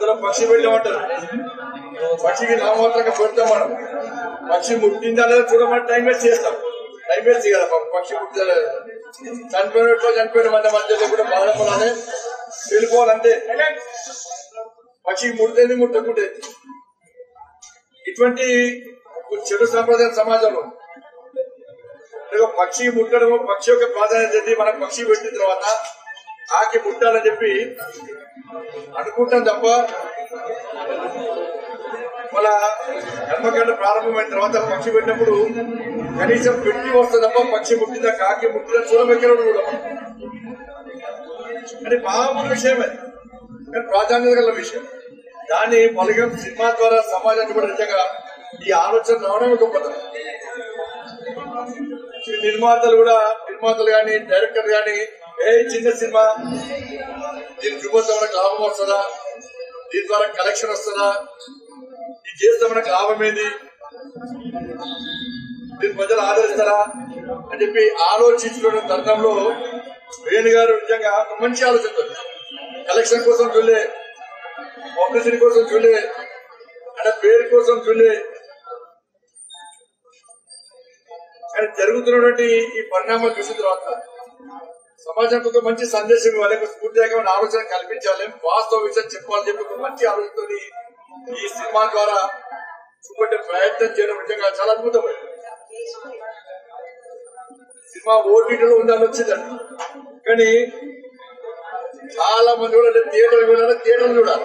మధ్యలో పక్షి పెట్టామంటారు పక్షికి నామమాత్రంగా పెడతాం మనం పక్షి ముట్టిందా లేదా చూడమని టైం వేస్ట్ చేస్తాం టైం వేస్ట్ చేయాలి పాపం పక్షి ముట్టలేదు చనిపోయినట్లు చనిపోయిన మంది మధ్యలో కూడా బాధపడాలి వెళ్ళిపోవాలంటే పక్షికి ముడితేనే ముట్టకుంటే ఇటువంటి చెడు సాంప్రదాయ సమాజంలో ఇదిగో పక్షి ముట్టడము పక్షి యొక్క ప్రాధాన్యత ఏంటి మనం పక్షి పెట్టిన తర్వాత ఆకి ముట్టాలని చెప్పి అనుకుంటాం తప్ప మన కర్మకాండ ప్రారంభమైన తర్వాత పక్షి పెట్టినప్పుడు కనీసం పెట్టి వస్తుంది తప్ప పక్షి ముట్టిందా కాకి ముట్టిందా చూడబెక్కడం కూడా అది మామూలు విషయమే కానీ ప్రాధాన్యత గల విషయం దాన్ని పలకం సినిమా ద్వారా సమాజానికి కూడా నిజంగా ఈ ఆలోచన రావడమే గొప్పతనం ఈ నిర్మాతలు కూడా నిర్మాతలు గాని డైరెక్టర్ గాని ఏ చిన్న సినిమా దీని చూపిస్తే మనకు లాభం వస్తుందా దీని ద్వారా కలెక్షన్ వస్తుందా ఇది చేస్తే మనకు లాభం ఏంది దీని ప్రజలు ఆదరిస్తారా అని చెప్పి ఆలోచించుకునే తరుణంలో వేణు గారు నిజంగా ఒక మంచి ఆలోచన కలెక్షన్ కోసం చూలే పబ్లిసిటీ కోసం చూలే అంటే పేరు కోసం చూలే కానీ జరుగుతున్నటువంటి ఈ పరిణామాలు చూసిన తర్వాత సమాజానికి ఒక మంచి సందేశం ఇవ్వాలి ఒక స్ఫూర్తిదాయకమైన ఆలోచన కల్పించాలి వాస్తవ విషయం చెప్పాలని చెప్పి ఒక మంచి ఆలోచనతో ఈ సినిమా ద్వారా చూపట్టే ప్రయత్నం చేయడం నిజంగా చాలా అద్భుతమైంది సినిమా ఓటీటీలో ఉండాలని వచ్చిందండి కానీ చాలా మంది కూడా థియేటర్ వెళ్ళాలి థియేటర్ చూడాలి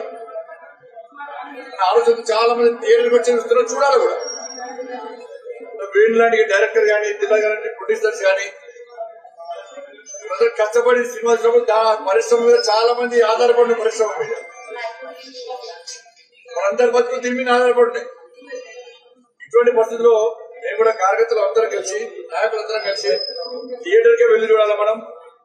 ఆలోచన చాలా మంది థియేటర్కి వచ్చి చూస్తున్నారు చూడాలి కూడా వేణు లాంటి డైరెక్టర్ కానీ జిల్లా గారి ప్రొడ్యూసర్స్ కానీ అందరూ కష్టపడి సినిమా చూసినప్పుడు దా- పరిశ్రమ మీద చాలా మంది ఆధారపడిన పరిశ్రమ మీద మనందరి బతుకు దీని మీద ఆధారపడినాయి ఇటువంటి పరిస్థితుల్లో మేము కూడా కార్యకర్తలు అందరం కలిసి నాయకులు అందరం కలిసి థియేటర్కే వెళ్ళి చూడాలి మనం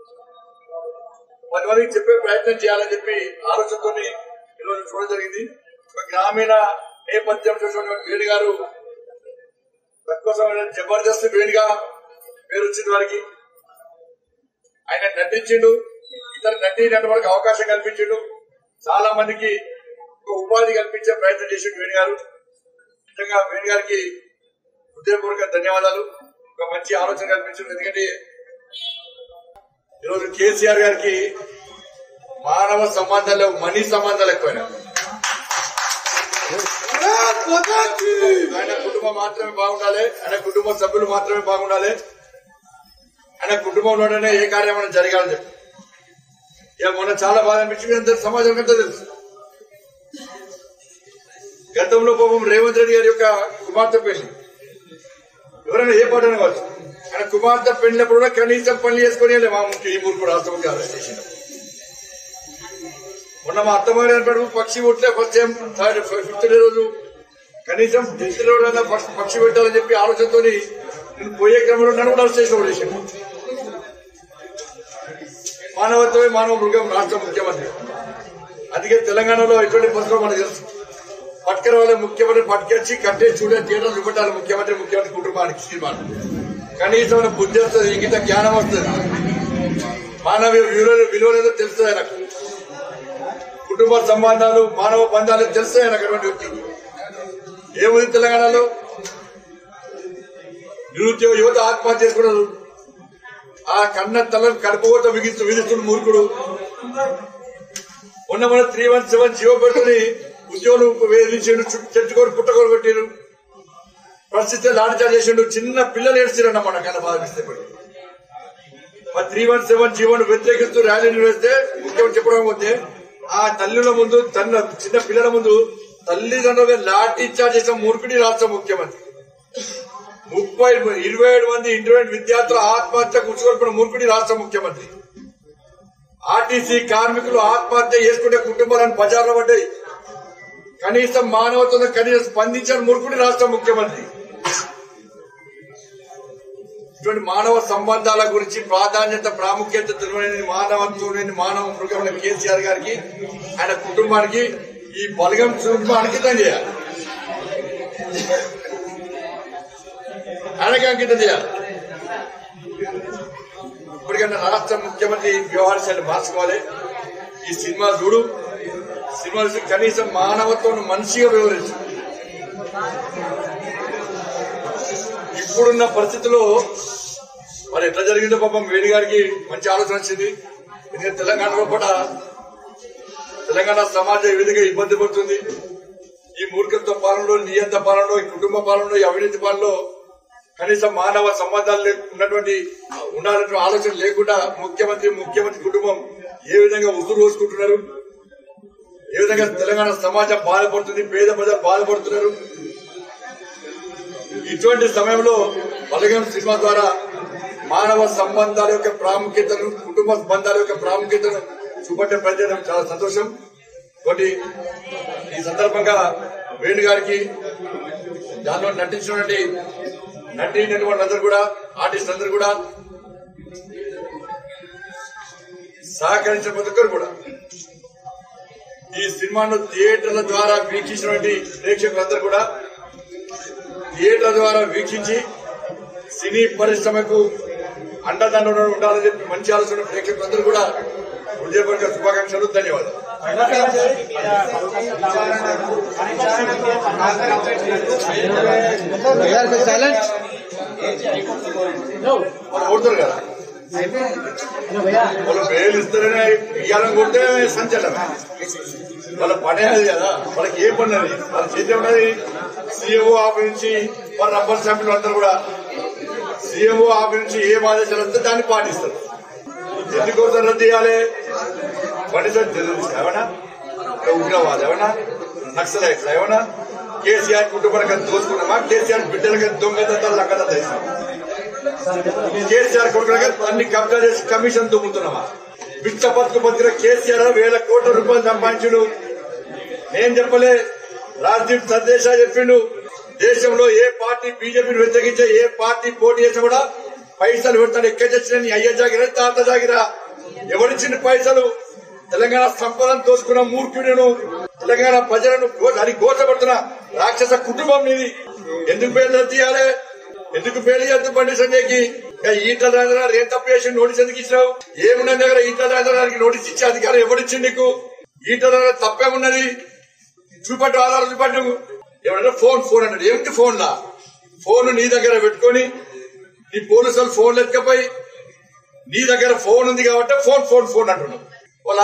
పది మందికి చెప్పే ప్రయత్నం చేయాలని చెప్పి ఆలోచనతో ఈరోజు చూడడం జరిగింది ఒక గ్రామీణ నేపథ్యం చూసినటువంటి వేడి గారు తక్కువ సమయంలో జబర్దస్త్ వేడిగా పేరు వచ్చింది వారికి ఆయన నటించిండు ఇతర నటి నటులకు అవకాశం కల్పించిండు చాలా మందికి ఒక ఉపాధి కల్పించే ప్రయత్నం చేసిండు వేణు గారు నిజంగా వేణు గారికి హృదయపూర్వక ధన్యవాదాలు ఒక మంచి ఆలోచన కల్పించిండు ఎందుకంటే ఈరోజు కేసీఆర్ గారికి మానవ సంబంధాలు మనీ సంబంధాలు ఎక్కువైనా ఆయన కుటుంబం మాత్రమే బాగుండాలి ఆయన కుటుంబ సభ్యులు మాత్రమే బాగుండాలి ఆయన కుటుంబంలోనే ఏ కార్యమైనా జరగాలని చెప్పి ఇక మొన్న చాలా బాధ అనిపించింది అంత సమాజం అంతా తెలుసు గతంలో పాపం రేవంత్ రెడ్డి గారి యొక్క కుమార్తె పెళ్లి ఎవరైనా ఏ పాట కావచ్చు ఆయన కుమార్తె పెళ్లినప్పుడు కూడా కనీసం పనులు చేసుకుని వెళ్ళే మా ముఖ్య ఈ మూర్ఖుడు రాష్ట్రపతి అరెస్ట్ చేసిండు మొన్న మా అత్తమ్మ ఏర్పడు పక్షి కొట్లే first time third fifth day రోజు కనీసం టెన్త్ రోజు ఫస్ట్ పక్షి పెట్టాలని చెప్పి ఆలోచనతో నేను పోయే క్రమంలో నన్ను కూడా అరెస్ట్ చేసి వదిలేసాను మానవత్వమే మానవ మృగం రాష్ట్ర ముఖ్యమంత్రి అందుకే తెలంగాణలో ఎటువంటి పరిస్థితులు మనకు తెలుసు పట్టుకర వాళ్ళ ముఖ్యమంత్రి పట్టుకొచ్చి కట్టే చూడే థియేటర్ చూపెట్టాలి ముఖ్యమంత్రి ముఖ్యమంత్రి కుటుంబానికి సినిమాలు కనీసం ఆయన బుద్ధి వస్తుంది ఇంగిత జ్ఞానం వస్తుంది మానవ విలువ విలువలేదో తెలుస్తుంది ఆయనకు కుటుంబ సంబంధాలు మానవ బంధాలు తెలుస్తాయి ఆయనకు అటువంటి వ్యక్తికి ఏముంది తెలంగాణలో నిరుద్యోగ యువత ఆత్మహత్య చేసుకున్నారు ఆ కన్న తలను కడుపుకోత విధిస్తూ విధిస్తున్న మూర్ఖుడు మొన్న మన త్రీ వన్ సెవెన్ జీవో పెట్టుకుని ఉద్యోగులు వేధించిండు చెట్టుకోరు పుట్టకోరు పెట్టిరు పరిస్థితి లాఠీచార్జ్ చేసిండు చిన్న పిల్లలు ఏడ్చిరన్న మన కన్నా బాధిస్తే మరి త్రీ వన్ సెవెన్ జీవోను వ్యతిరేకిస్తూ ర్యాలీ నిర్వహిస్తే ముఖ్యమంత్రి చెప్పడం పోతే ఆ తల్లుల ముందు తన చిన్న పిల్లల ముందు తల్లిదండ్రులుగా లాఠీ చార్జ్ చేసిన మూర్ఖుడి రాష్ట్ర ముఖ్యమంత్రి ముప్పై ఇరవై ఏడు మంది ఇంటర్మీడియట్ విద్యార్థుల ఆత్మహత్య కూర్చుకొల్పిన మూర్ఖుడి రాష్ట్ర ముఖ్యమంత్రి ఆర్టీసీ కార్మికులు ఆత్మహత్య చేసుకుంటే కుటుంబాలను బజార్లో పడ్డాయి కనీసం మానవత్వం కనీసం స్పందించిన మూర్ఖుడి రాష్ట్ర ముఖ్యమంత్రి ఇటువంటి మానవ సంబంధాల గురించి ప్రాధాన్యత ప్రాముఖ్యత తెలియని మానవత్వం లేని మానవ మృగమైన కేసీఆర్ గారికి ఆయన కుటుంబానికి ఈ బలగం కుటుంబం అంకితం చేయాలి ఆయనకి అంకితం చేయాలి ఇప్పటికన్నా రాష్ట్ర ముఖ్యమంత్రి వ్యవహార శైలి మార్చుకోవాలి ఈ సినిమా చూడు సినిమా చూసి కనీసం మానవత్వం మనిషిగా వివరించు ఇప్పుడున్న పరిస్థితిలో మరి ఎట్లా జరిగిందో పాపం వేణు గారికి మంచి ఆలోచన వచ్చింది ఎందుకంటే తెలంగాణలో కూడా తెలంగాణ సమాజం ఈ విధంగా ఇబ్బంది పడుతుంది ఈ మూర్ఖత్వ పాలనలో నియంత పాలనలో ఈ కుటుంబ పాలనలో ఈ అవినీతి పాలనలో కనీసం మానవ సంబంధాలు లే- ఉన్నటువంటి ఉండాలన్న ఆలోచన లేకుండా ముఖ్యమంత్రి ముఖ్యమంత్రి కుటుంబం ఏ విధంగా ఉసురు పోసుకుంటున్నారు ఏ విధంగా తెలంగాణ సమాజం బాధపడుతుంది పేద ప్రజలు బాధపడుతున్నారు ఇటువంటి సమయంలో బలగం సినిమా ద్వారా మానవ సంబంధాల యొక్క ప్రాముఖ్యతను కుటుంబ బంధాల యొక్క ప్రాముఖ్యతను చూపట్టే ప్రయత్నం చాలా సంతోషం ఒకటి ఈ సందర్భంగా వేణు గారికి దానిలో నటించినటువంటి నటి వాళ్ళందరూ కూడా ఆర్టిస్ట్ అందరూ కూడా సహకరించిన ప్రతి ఒక్కరు కూడా ఈ సినిమాను థియేటర్ల ద్వారా వీక్షించినటువంటి ప్రేక్షకులందరూ కూడా థియేటర్ల ద్వారా వీక్షించి సినీ పరిశ్రమకు అండదండ ఉండాలని చెప్పి మంచి ఆలోచన ప్రేక్షకులందరూ కూడా హృదయపూర్వక శుభాకాంక్షలు ధన్యవాదాలు సైలెంట్ వాళ్ళు కొడతారు కదా వాళ్ళు బెయిల్ ఇస్తారని ఇయ్యాలని కొడితే సంచలనం వాళ్ళ పనే అది కదా వాళ్ళకి ఏ పని అది వాళ్ళ చేతి ఉన్నది సీఎంఓ ఆఫీస్ నుంచి వాళ్ళ రబ్బర్ సభ్యులు అందరూ కూడా సీఎంఓ ఆఫీస్ నుంచి ఏం ఆదేశాలు వస్తే దాన్ని పాటిస్తారు ఎందుకోసం రద్దు చేయాలి పనిసారి తెలుసు ఏమన్నా ఉగ్రవాదం ఏమన్నా నక్సలైట్లు ఏమన్నా కేసీఆర్ కుటుంబానికి దోసుకున్నామా కేసీఆర్ బిడ్డలకి దొంగతనాలు లక్కన చేసినామా కేసీఆర్ కొడుకులుగా అన్ని కబ్జా చేసి కమిషన్ దుమ్ముతున్నామా బిచ్చ బతుకు బతికిన కేసీఆర్ వేల కోట్ల రూపాయలు సంపాదించుడు నేను చెప్పలే రాజ్దీప్ సందేశా చెప్పిండు దేశంలో ఏ పార్టీ బీజేపీని వ్యతిరేకించే ఏ పార్టీ పోటీ చేసినా కూడా పైసలు పెడతాడు ఎక్కడ తెచ్చిన నీ అయ్య జాగిరా తాత జాగిరా ఎవరిచ్చిన పైసలు తెలంగాణ సంపదను దోసుకున్న మూర్ఖుడును తెలంగాణ ప్రజలను గో- అది గోచపడుతున్న రాక్షస కుటుంబం నీది ఎందుకు పేర్లు తీయాలి ఎందుకు పేరు చేద్దు బండి సంజయ్కి ఇక ఈటల రాజు గారు ఏం తప్పు చేసి నోటీస్ ఎందుకు ఇచ్చినావు ఏమున్న దగ్గర ఈటల రాజు గారికి నోటీస్ ఇచ్చే అధికారం ఎవరిచ్చింది నీకు ఈటల రాజు తప్పేమున్నది చూపట్టు ఆధారం చూపట్టు ఎవరైనా ఫోన్ ఫోన్ అన్నాడు ఏమిటి ఫోన్ లా ఫోన్ నీ దగ్గర పెట్టుకొని నీ పోలీసులు ఫోన్ ఎత్తుకపోయి నీ దగ్గర ఫోన్ ఉంది కాబట్టి ఫోన్ ఫోన్ ఫోన్ అంటున్నావు వాళ్ళ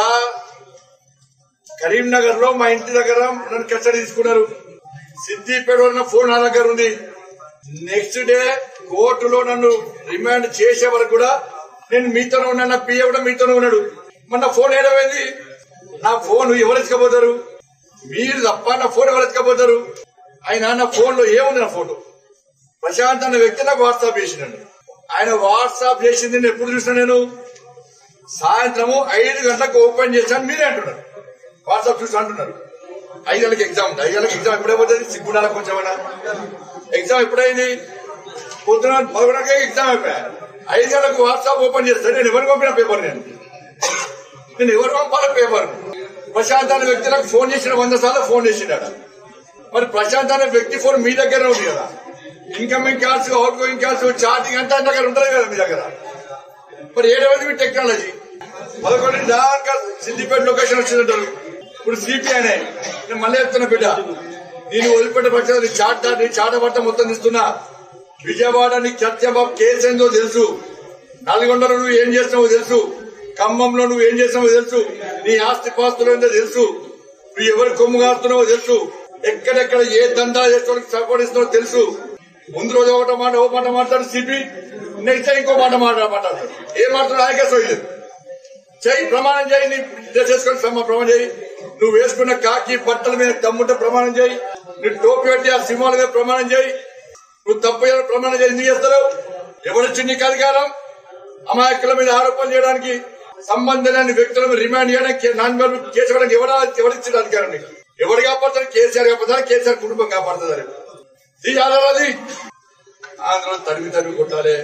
కరీంనగర్ లో మా ఇంటి దగ్గర నన్ను కస్టడీ తీసుకున్నారు సిద్దిపేట ఉన్న ఫోన్ నా దగ్గర ఉంది నెక్స్ట్ డే కోర్టులో నన్ను రిమాండ్ చేసే వరకు కూడా నేను మీతోనే ఉన్నాను నా పిఏ కూడా మీతోనే ఉన్నాడు మన నా ఫోన్ ఏడమైంది నా ఫోన్ ఎవరు ఎత్తుకపోతారు మీరు తప్ప నా ఫోన్ ఎవరు ఎత్తుకపోతారు ఆయన నా ఫోన్ లో ఏముంది నా ఫోటో ప్రశాంత్ అన్న వ్యక్తి నాకు వాట్సాప్ చేసినాడు ఆయన వాట్సాప్ చేసింది నేను ఎప్పుడు చూసినా నేను సాయంత్రము ఐదు గంటలకు ఓపెన్ చేశాను మీరే అంటున్నారు వాట్సాప్ చూసి అంటున్నారు ఐదు గంటలకు ఎగ్జామ్ ఉంది ఐదు గంటలకు ఎగ్జామ్ ఎప్పుడైపోతుంది సిగ్గుండాల కొంచెమైనా ఎగ్జామ్ ఎప్పుడైంది పొద్దున పదకొండుకే ఎగ్జామ్ అయిపోయా ఐదు గంటలకు వాట్సాప్ ఓపెన్ చేస్తే నేను ఎవరికి పంపిన పేపర్ నేను నేను ఎవరు పంపాలి పేపర్ ప్రశాంత్ అనే వ్యక్తి నాకు ఫోన్ చేసిన వంద సార్లు ఫోన్ చేసినాడు మరి ప్రశాంత్ అనే వ్యక్తి ఫోన్ మీ దగ్గర ఉంది కదా incoming calls outgoing calls charging అంతా ఆయన దగ్గర ఉంటుంది కదా మీ దగ్గర మరి ఏడవది మీ టెక్నాలజీ పదకొండు దాకా సిద్దిపేట లొకేషన్ వచ్చిందంటారు ఇప్పుడు సిపి అనే నేను మళ్ళీ చెప్తున్నా బిడ్డ నేను వదిలిపెట్టే పక్షాలు నీ చాట నీ చాట పట్ట మొత్తం ఇస్తున్నా విజయవాడ నీ సత్యబాబు కేసు ఏందో తెలుసు నల్గొండలో నువ్వు ఏం చేస్తున్నావో తెలుసు ఖమ్మంలో నువ్వు ఏం చేస్తున్నావో తెలుసు నీ ఆస్తి పాస్తులు ఏందో తెలుసు నువ్వు ఎవరు కొమ్ము కాస్తున్నావో తెలుసు ఎక్కడెక్కడ ఏ దందా చేసుకోవడానికి సపోర్ట్ ఇస్తున్నావో తెలుసు ముందు రోజు ఒకటో మాట ఓ మాట మాట్లాడు సిపి నెక్స్ట్ ఇంకో మాట మాట మాట్లాడతాడు ఏం మాట్లాడు ఆయనకే సోయలేదు చేయి ప్రమాణం చేయి నీ డ్రెస్ వేసుకొని సమ్మ ప్రమాణం చేయి నువ్వు వేసుకున్న కాకి బట్టల మీద దమ్ముంటే ప్రమాణం చేయి నువ్వు టోపీ పెట్టి ఆ సింహాల మీద ప్రమాణం చేయి నువ్వు తప్పు చేయాలని ప్రమాణం చేయి ఎందుకు చేస్తావు ఎవరిచ్చి నీకు అధికారం అమాయకుల మీద ఆరోపణలు చేయడానికి సంబంధం లేని వ్యక్తులను రిమాండ్ చేయడానికి నాన్ మెయిల్ కేసు ఇవ్వడానికి ఎవరా ఎవరిచ్చిన అధికారం నీకు ఎవరు కాపాడుతారు కేసీఆర్ కాపాడుతారు కేసీఆర్ కుటుంబం కాపాడుతుంది అది ఆంధ్రలో తరిమి తరిమి కొట్టాలి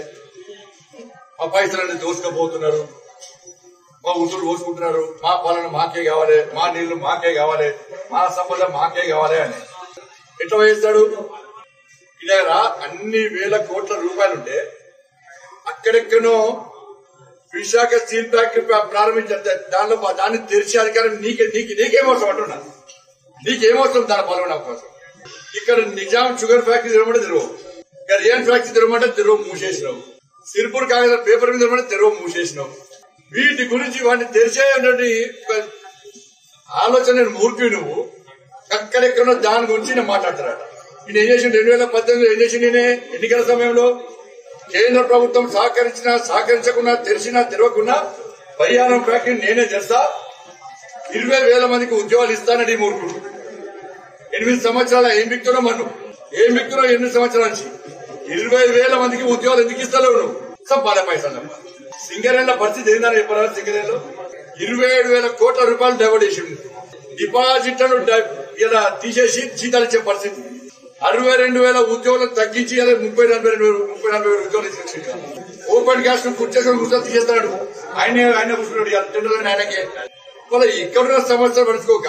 మా పైసలన్నీ దోసుకపోతున్నారు మా ఉసురు పోసుకుంటున్నారు మా పాలన మాకే కావాలి మా నీళ్లు మాకే కావాలి మా సంపద మాకే కావాలి అని ఎట్లా వేస్తాడు ఈ దగ్గర అన్ని వేల కోట్ల రూపాయలుంటే అక్కడెక్కడో విశాఖ స్టీల్ ఫ్యాక్టరీ ప్రా- ప్రారంభించారు దా- దానిలో పా- దాన్ని తెరిచే అధికారం నీకే నీకు నీకేమవసరం అంటున్నా నీకేమవసరం దాని పాల్గొన అవకాశం ఇక్కడ నిజాం షుగర్ ఫ్యాక్టరీ తెరవమంటే తెరవు ఇక్కడ రియన్ ఫ్యాక్టరీ తెరవమంటే తెరవ మూసేసినావు సిరిపూర్ కాగిత పేపర్ మీద తెరవమంటే తెరవ మూసేసినావు వీటి గురించి వాటిని తెరిచేటువంటి ఒక ఆలోచన నేను మూర్ఖి నువ్వు అక్కడెక్కడో దాని గురించి నేను మాట్లాడతారట నేను ఏం చేసిండు రెండు వేల పద్దెనిమిది ఏం చేసిండు నేనే ఎన్నికల సమయంలో కేంద్ర ప్రభుత్వం సహకరించినా సహకరించకుండా తెరిచినా తెరవకుండా పరిహారం ఫ్యాక్టరీ నేనే చేస్తా ఇరవై వేల మందికి ఉద్యోగాలు ఇస్తానని ఈ మూర్ఖుడు ఎనిమిది సంవత్సరాల ఏం బిక్తున్నావు మన్ను ఏం బిక్తున్నావు ఎనిమిది సంవత్సరాల నుంచి ఇరవై వేల మందికి ఉద్యోగాలు ఎందుకు ఇస్తలేవు నువ్వు సంపాద పైసలు తప్ప. సింగరేళ్ల పరిస్థితి ఏందని చెప్పారా సింగరేళ్ళు ఇరవై ఏడు వేల కోట్ల రూపాయలు డైవర్ట్ చేసిండు డిపాజిట్లను డై- ఇలా తీసేసి జీతాలు ఇచ్చే పరిస్థితి అరవై రెండు వేల ఉద్యోగులు తగ్గించి ఇలా ముప్పై నలభై రెండు వేలు ముప్పై నలభై వేల ఉద్యోగాలు ఇచ్చేసిండు ఓపెన్ గ్యాస్ కూర్చేసుకొని కూర్చొని తీసేస్తాడు ఆయన ఆయన కూర్చున్నాడు ఇవాళ టెండర్ ఆయనకే వాళ్ళ ఇక్కడ సమస్యలు పడుచుకోక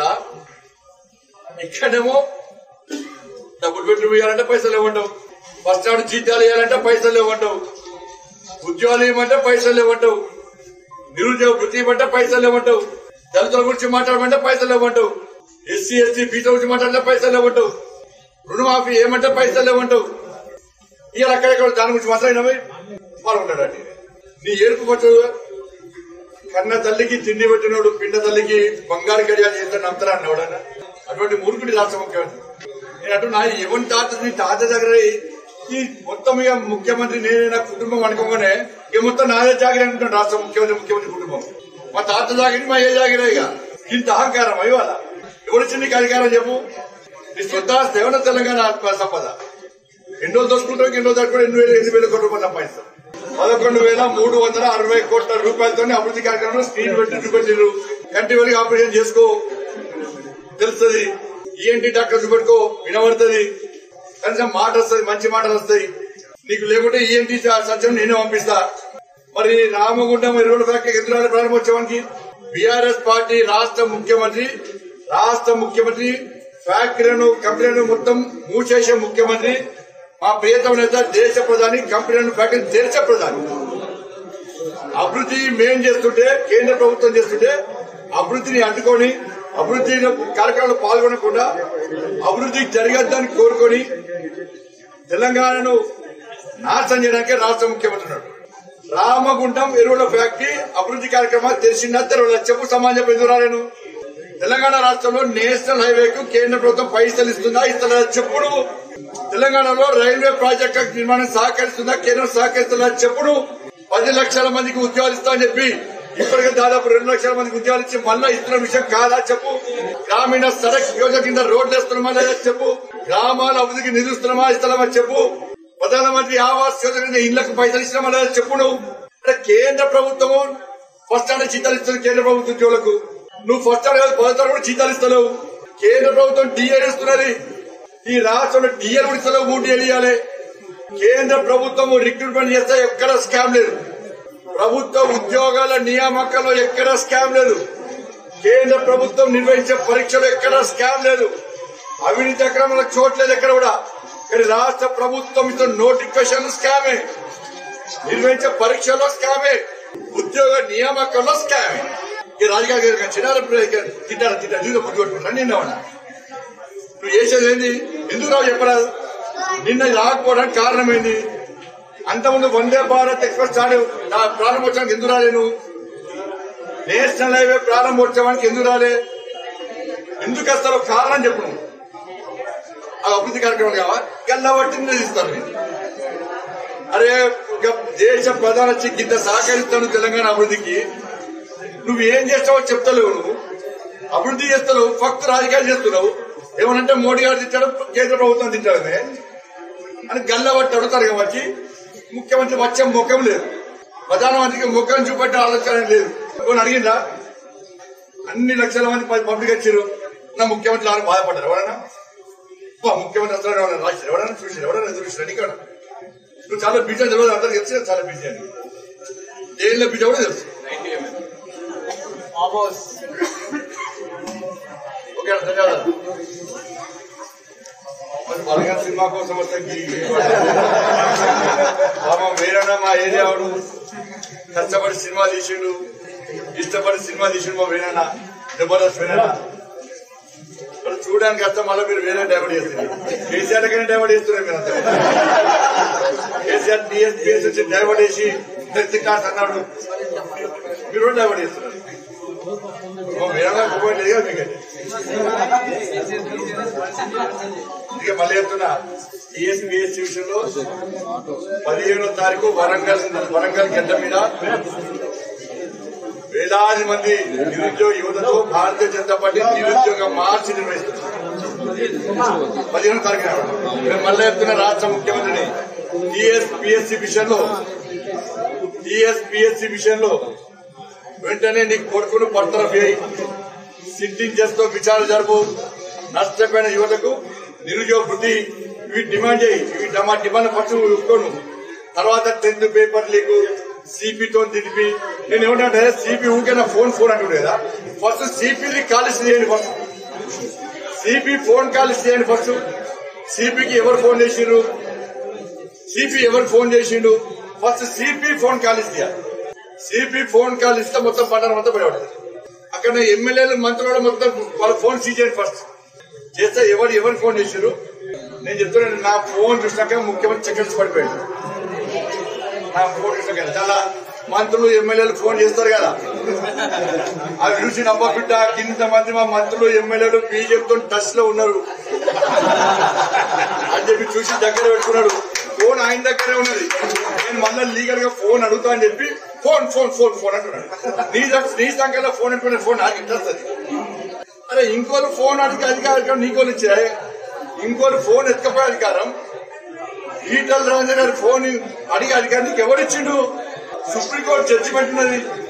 ఇక్కడేమో డబ్బులు పెట్టి ఇవ్వాలంటే పైసలు ఇవ్వంటావు బస్ స్టాండ్ జీతాలు ఇవ్వాలంటే పైసలు ఇవ్వంటావు ఉద్యోగాలు ఇవ్వమంటే పైసలు ఇవ్వంటావు నిరుద్యోగ వృత్తి ఇవ్వమంటే పైసలు ఇవ్వంటావు దళితుల గురించి మాట్లాడమంటే పైసలు ఇవ్వంటావు ఎస్సీ ఎస్టీ బీసీ గురించి మాట్లాడితే పైసలు ఇవ్వంటావు రుణమాఫీ ఏమంటే పైసలు ఇవ్వంటావు ఇవాళ అక్కడెక్కడ దాని గురించి మాట్లాడినవి పాల్గొంటాడండి నీ ఏడుపు కొట్టు కన్న తల్లికి తిండి పెట్టినోడు పిండ తల్లికి బంగారు గడియాలు చేస్తాడు నమ్ముతారా అన్నవాడన్న అటువంటి మూర్ఖుడి రాష్ట్ర ముఖ్యమంత్రి నేను అంటున్నా ఎవరి తాత నీ తాత దగ్గర ఈ మొత్తం ఇక ముఖ్యమంత్రి నేనే నా కుటుంబం అనుకోగానే ఇక మొత్తం నాదే జాగిరి అనుకుంటాను రాష్ట్ర ముఖ్యమంత్రి ముఖ్యమంత్రి కుటుంబం మా తాత జాగిరి మా ఏ జాగిరే ఇక ఇంత అహంకారం ఇవాళ ఎవరిచ్చి నీకు అధికారం చెప్పు నీ సొంత ఆస్తి ఏమన్నా తెలంగాణ ఆత్మ సంపద ఎన్ని రోజులు దోచుకుంటావు ఎన్ని రోజులు దాటుకుంటావు ఎన్ని వేలు ఎన్ని వేల కోట్ల రూపాయలు సంపాదిస్తాం పదకొండు వేల మూడు వందల అరవై కోట్ల రూపాయలతో అభివృద్ధి కార్యక్రమంలో స్క్రీన్ పెట్టి చూపెట్టిరు కంటి వెలిగి ఆపరేషన్ చేసుకో తెలుస్తుంది ఈఎన్టీ డాక్టర్ చూపెట్టుకో వినబడుతుంది కనీసం మాట వస్తుంది మంచి మాటలు వస్తాయి నీకు లేకుంటే ఈఎన్టీ సత్యం నేనే పంపిస్తా మరి రామగుండం ఎరువుల ఫ్యాక్టరీ ఎదురాల ప్రారంభోత్సవానికి బీఆర్ఎస్ పార్టీ రాష్ట్ర ముఖ్యమంత్రి రాష్ట్ర ముఖ్యమంత్రి ఫ్యాక్టరీలను కంపెనీలను మొత్తం మూసేసే ముఖ్యమంత్రి మా ప్రియతమ నేత దేశ ప్రధాని కంపెనీలను ఫ్యాక్టరీ దేశ ప్రధాని అభివృద్ధి మేం చేస్తుంటే కేంద్ర ప్రభుత్వం చేస్తుంటే అభివృద్ధిని అడ్డుకొని అభివృద్ధి కార్యక్రమంలో పాల్గొనకుండా అభివృద్ధి జరగద్దని కోరుకొని తెలంగాణను నాశనం చేయడానికి రాష్ట్ర ముఖ్యమంత్రి ఉన్నాడు రామగుండం ఎరువుల ఫ్యాక్టరీ అభివృద్ధి కార్యక్రమాలు తెలిసిందా తెరవల చెప్పు సమాజం ఎదురాలేను తెలంగాణ రాష్ట్రంలో నేషనల్ హైవేకు కేంద్ర ప్రభుత్వం పైసలు ఇస్తుందా ఇస్తుందా చెప్పుడు తెలంగాణలో రైల్వే ప్రాజెక్టు నిర్మాణం సహకరిస్తుందా కేంద్రం సహకరిస్తుందా చెప్పుడు పది లక్షల మందికి ఉద్యోగాలు ఇస్తా అని చెప్పి ఇప్పటికే దాదాపు రెండు లక్షల మందికి ఉద్యోగాలు ఇచ్చి మళ్ళా ఇస్తున్న విషయం కాదా చెప్పు గ్రామీణ సడక్ యోజన కింద రోడ్లు వేస్తున్నామా లేదా చెప్పు గ్రామాల అభివృద్ధికి నిధులుస్తున్నామా ఇస్తున్నామా చెప్పు ప్రధానమంత్రి ఆవాస్ యోజన కింద ఇళ్లకు పైసలు ఇచ్చినామా లేదా చెప్పు నువ్వు అంటే కేంద్ర ప్రభుత్వము ఫస్ట్ స్టాండర్డ్ జీతాలు ఇస్తుంది కేంద్ర ప్రభుత్వ ఉద్యోగులకు నువ్వు ఫస్ట్ స్టాండర్డ్ పదో కూడా జీతాలు ఇస్తలేవు కేంద్ర ప్రభుత్వం డిఏలు ఇస్తున్నది ఈ రాష్ట్రంలో డిఏలు కూడా ఇస్తలేవు మూడు డిఏలు ఇవ్వాలి కేంద్ర ప్రభుత్వం రిక్రూట్మెంట్ చేస్తే ఎక్కడ స్కామ్ లేదు ప్రభుత్వ ఉద్యోగాల నియామకాల్లో ఎక్కడ స్కామ్ లేదు కేంద్ర ప్రభుత్వం నిర్వహించే పరీక్షలు ఎక్కడ స్కామ్ లేదు అవినీతి అక్రమాలకు చోట్లేదు ఎక్కడ కూడా కానీ రాష్ట్ర ప్రభుత్వం ఇస్తున్న నోటిఫికేషన్ స్కామే నిర్వహించే పరీక్షలో స్కామే ఉద్యోగ నియామకంలో స్కామే ఈ రాజకీయ చిన్న తింటారు తింటారు నీళ్ళు బుద్ధి పట్టుకుంటారు నిన్న ఉన్నా. నువ్వు చేసేది ఏంది ఎందుకు రావు చెప్పరాదు నిన్న రాకపోవడానికి కారణం ఏంది అంతకుముందు వందే భారత్ ఎక్స్ప్రెస్ స్టార్ట్ నా- ప్రారంభోత్సవానికి ఎందుకు రాలేను నేషనల్ హైవే ప్రారంభోత్సవానికి ఎందుకు రాలే ఎందుకు వస్తారో కారణం చెప్పు నువ్వు. ఆ అభివృద్ధి కార్యక్రమం కావా గల్లబట్టి నిలదీస్తారు నేను అరే ఇక దేశ ప్రధాన ఇంత సహకరిస్తాను తెలంగాణ అభివృద్ధికి నువ్వు ఏం చేస్తావో చెప్తలేవు నువ్వు అభివృద్ధి చేస్తావు ఫక్త్ రాజకీయాలు చేస్తున్నావు ఏమనంటే మోడీ గారు తిట్టాడు కేంద్ర ప్రభుత్వం తిట్టాడమే అని గల్లబట్టి అడుగుతారు కాబట్టి ముఖ్యమంత్రి వచ్చే ముఖం లేదు ప్రధానమంత్రికి ముఖం చూపెట్టే ఆలోచన లేదు కొన్ని అడిగిందా అన్ని లక్షల మంది ప- పబ్లిక్ వచ్చారు నా ముఖ్యమంత్రి ఆరు బాధపడ్డారు ఎవరన్నా అబ్బా, ముఖ్యమంత్రి వస్తాడు ఎవరైనా రాశారు ఎవరైనా చూసారు ఎవరైనా చూసారు ఇక్కడ నువ్వు చాలా బిజీ అని తెలియదు అందరికి తెలుసు కదా చాలా బిజీ అని జైల్లో బిజీ కూడా తెలుసు ఓకే ధన్యవాదాలు మరి బలగా సినిమా కోసం వస్తే పాపం వేరేనా మా ఏరియా వాడు కష్టపడి సినిమా తీసిండు ఇష్టపడి సినిమా తీసిండు మా వేనన్న జబర్దస్త్ వేనన్న మరి చూడడానికి వస్తే మళ్ళీ మీరు వేరే డైవర్ట్ చేస్తున్నారు కేసీఆర్ కానీ డైవర్ట్ చేస్తున్నారు మీరు అంతా కేసీఆర్ పిఎస్ పిఎస్ వచ్చి డైవర్ట్ చేసి హెల్త్ కార్డ్ అన్నాడు మీరు కూడా డైవర్ట్ చేస్తున్నారు మా వేరే పోయింట్ లేదు కదా మీకు ఇక మళ్ళీ చెప్తున్నా టీఎస్ పిఎస్సి విషయంలో పదిహేనో తారీఖు వరంగల్ వరంగల్ గడ్డ మీద వేలాది మంది నిరుద్యోగ యువతతో భారతీయ జనతా పార్టీ నిరుద్యోగ మార్చి నిర్వహిస్తున్నారు పదిహేను తారీఖు నాడు. నేను మళ్ళీ చెప్తున్న రాష్ట్ర ముఖ్యమంత్రిని టీఎస్ పిఎస్సి విషయంలో టీఎస్ పిఎస్సి విషయంలో వెంటనే నీ కొడుకును బర్తరఫ్ చేయి సిట్టింగ్ చేస్తూ విచారణ జరుపు నష్టపోయిన యువతకు నిరుద్యోగ వృద్ధి ఇవి డిమాండ్ చేయి ఇవి మా డిమాండ్ ఫస్ట్ ఒప్పుకోను తర్వాత టెన్త్ పేపర్ లీకు సిపితో తిరిపి నేను ఏమంటే సిపి ఊరికైనా ఫోన్ ఫోన్ అంటుండే కదా ఫస్ట్ సిపిని కాల్స్ చేయండి ఫస్ట్ సిపి ఫోన్ కాల్స్ చేయండి ఫస్ట్ సిపికి ఎవరు ఫోన్ చేసిండ్రు సిపి ఎవరు ఫోన్ చేసిండు ఫస్ట్ సిపి ఫోన్ కాల్ ఇస్తే సిపి ఫోన్ కాల్ ఇస్తే మొత్తం పంటను మొత్తం పడేవాడు అక్కడ ఎమ్మెల్యేలు మంత్రులు మొత్తం వాళ్ళ ఫోన్ సీజ్ చేయండి ఫస్ట్ చేస్తే ఎవరు ఎవరు ఫోన్ చేసారు నేను చెప్తున్నాను నా ఫోన్ చూసినాక ముఖ్యమంత్రి సెకండ్స్ పడిపోయాడు నా ఫోన్ చూసినాక చాలా మంత్రులు ఎమ్మెల్యేలు ఫోన్ చేస్తారు కదా అవి చూసి నమ్మ బిడ్డ కింద మంది మా మంత్రులు ఎమ్మెల్యేలు బీజేపీతో టచ్ లో ఉన్నారు అని చెప్పి చూసి దగ్గర పెట్టుకున్నాడు ఫోన్ ఆయన దగ్గరే ఉన్నది నేను మళ్ళీ లీగల్ గా ఫోన్ అడుగుతా అని చెప్పి ఫోన్ ఫోన్ ఫోన్ ఫోన్ అంటున్నాడు నీ దగ్గర- నీ సంఖ్యలో ఫోన్ అనుకునే ఫోన్ నాకు ఇంట్రెస్ట్ అది అరే ఇంకోరు ఫోన్ అడిగే అధికారం నీకోరు ఇచ్చాయి ఇంకోరు ఫోన్ ఎత్తుకపోయే అధికారం ఈటల రాజేంద్ర గారి ఫోన్ అడిగే అధికారం నీకు ఎవరు ఇచ్చిండు సుప్రీంకోర్టు జడ్జిమెంట్ ఉన్నది